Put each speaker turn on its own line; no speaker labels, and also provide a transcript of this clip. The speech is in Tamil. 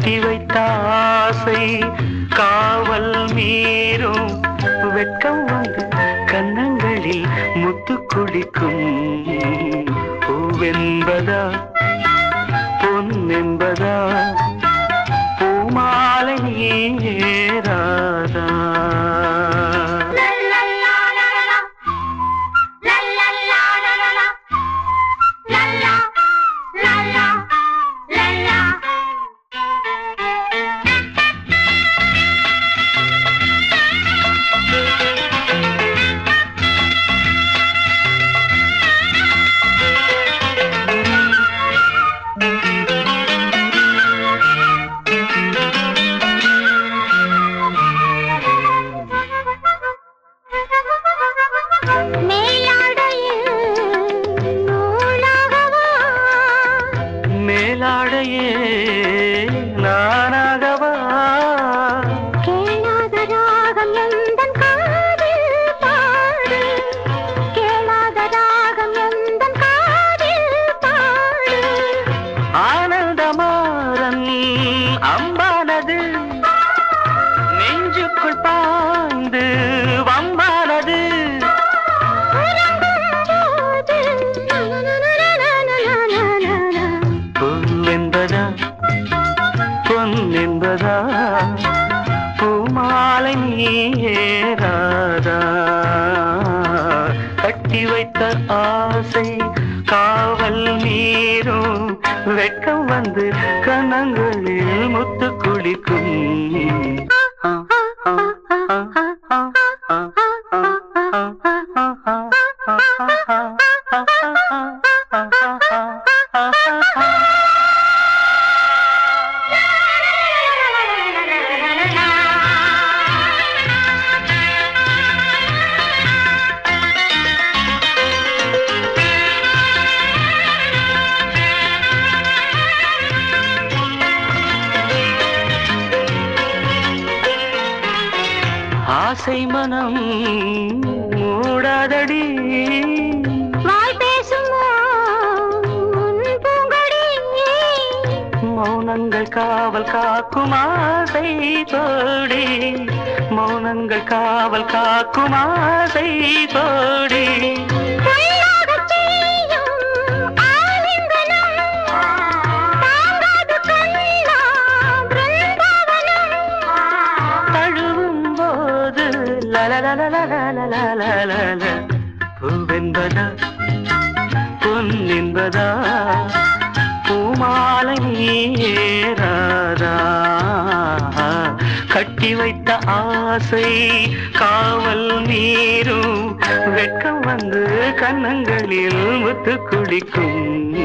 கட்டி வைத்த ஆசை காவல் மீறும் வெட்கம் வந்து கன்னங்களில் முத்து குடிக்கும் பூவென்பதா பொன்னென்பதா பூமாலை ஏறாதா மேலாடையே நானாகவா ஆனந்தமாறன் அம்பானது நெஞ்சுக்குள் பாய்ந்து வம்பானது பூவென்பதா பொன்னென்பதா பூமாலை ஏறாதா கட்டி வைத்த ஆசை காவல் மீறும் வெட்கம் வந்து கணங்களில் முத்து குளிக்கும் ஆசை மனம் மூடாதடி மௌனங்கள் காவல் காக்கும் ஆசை தோடி மௌனங்கள் காவல் காக்கும் ஆசை தோடி தழுவும் போது லலலலலலலலலல. பூவென்பதா பொன்னென்பதா பூமாலை ஏறாதா கட்டி வைத்த ஆசை காவல் மீறும் வெட்கம் வந்து கன்னங்களில் முத்து குடிக்கும்